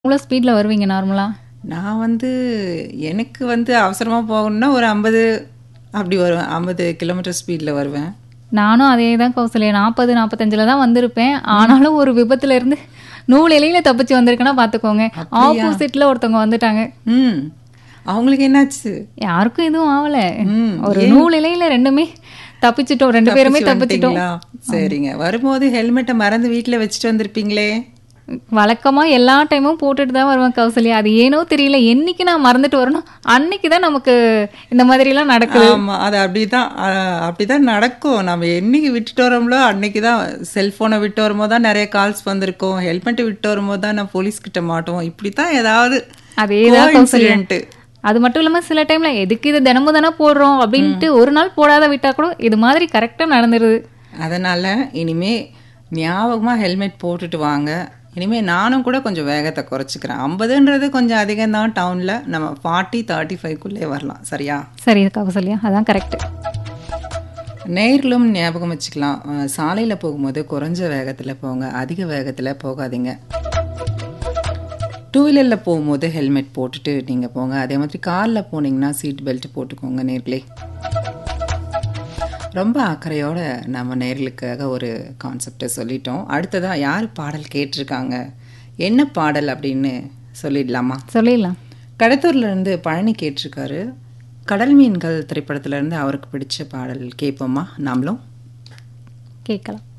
எவ்வளோ ஸ்பீடில் வருவீங்க நார்மலாக நான் வந்து எனக்கு வந்து அவசரமாக போகணும்னா ஒரு ஐம்பது அப்படி வருவேன் ஐம்பது கிலோமீட்டர் ஸ்பீடில் வருவேன் நானும் அதே தான் கௌசல்யா நாற்பது நாற்பத்தஞ்சில் தான் வந்திருப்பேன் ஆனாலும் ஒரு விபத்துல இருந்து நூல் இலையில தப்பிச்சு வந்திருக்கேன்னா பார்த்துக்கோங்க ஆப்போசிட்ல ஒருத்தவங்க வந்துட்டாங்க ம் அவங்களுக்கு என்னாச்சு யாருக்கும் எதுவும் ஆகல ம், ஒரு நூல் இலையில ரெண்டுமே தப்பிச்சிட்டோம் ரெண்டு பேருமே தப்பிச்சு தப்பிச்சிட்டோம் வந்துட்டீங்களா? சரிங்க வரும்போது ஹெல்மெட்டை மறந்து வீட்டில் வச்சுட்டு வந்திருப்பீங்களே வழக்கமா எல்லா டைமும் போட்டுட்டு தான் வருவேன் கௌசல்யா அது ஏனோ தெரியல என்னைக்கு நான் மறந்துட்டு வரணும் அன்னைக்கு தான் நமக்கு இந்த மாதிரி எல்லாம் நடக்குது ஆமா அது அப்படிதான் அஹ், அப்படிதான் நடக்கும் நம்ம என்னைக்கு விட்டுட்டு வரோம்லோ அன்னைக்கு தான் செல்போனை விட்டு வரும்போது தான் நிறைய கால்ஸ் வந்திருக்கும் ஹெல்மெட்டை விட்டு வரும்போது தான் நான் போலீஸ் கிட்ட மாட்டோம் இப்படித்தான் ஏதாவது அதேதான் கௌசல்யா coincident. அது மட்டும் இல்லாம சில டைம்ல எதுக்கு இது தினமும் தானே போடுறோம் அப்படின்ட்டு ஒரு நாள் போடாத விட்டா கூட இது மாதிரி கரெக்டா நடந்துருது அதனால இனிமே ஞாபகமா ஹெல்மெட் போட்டுட்டு வாங்க இனிமே நானும் கூட கொஞ்சம் வேகத்தை குறைச்சிக்கிறேன் ஐம்பதுன்றது கொஞ்சம் அதிகம் தான் டவுன்ல நம்ம ஃபார்ட்டி தேர்ட்டி ஃபைவ்க்குள்ளே வரலாம் சரியா சரி கௌசல்யா அதான் கரெக்ட் நேர்களும் ஞாபகம் வச்சுக்கலாம் அஹ், சாலையில போகும்போது குறைஞ்ச வேகத்துல போங்க அதிக வேகத்துல போகாதீங்க டூ வீலரில் போகும்போது ஹெல்மெட் போட்டுட்டு நீங்கள் போங்க அதே மாதிரி காரில் போனீங்கன்னா சீட் பெல்ட் போட்டுக்கோங்க நேர்களே ரொம்ப அக்கறையோட நம்ம நேர்களுக்காக ஒரு கான்செப்டை சொல்லிட்டோம் அடுத்ததாக யார் பாடல் கேட்டிருக்காங்க என்ன பாடல் அப்படின்னு சொல்லிடலாமா சொல்லிடலாம் கடத்தூர்ல இருந்து பழனி கேட்டிருக்காரு கடல் மீன்கள் திரைப்படத்துல இருந்து அவருக்கு பிடிச்ச பாடல் கேட்போமா நாமளும் கேட்கலாம்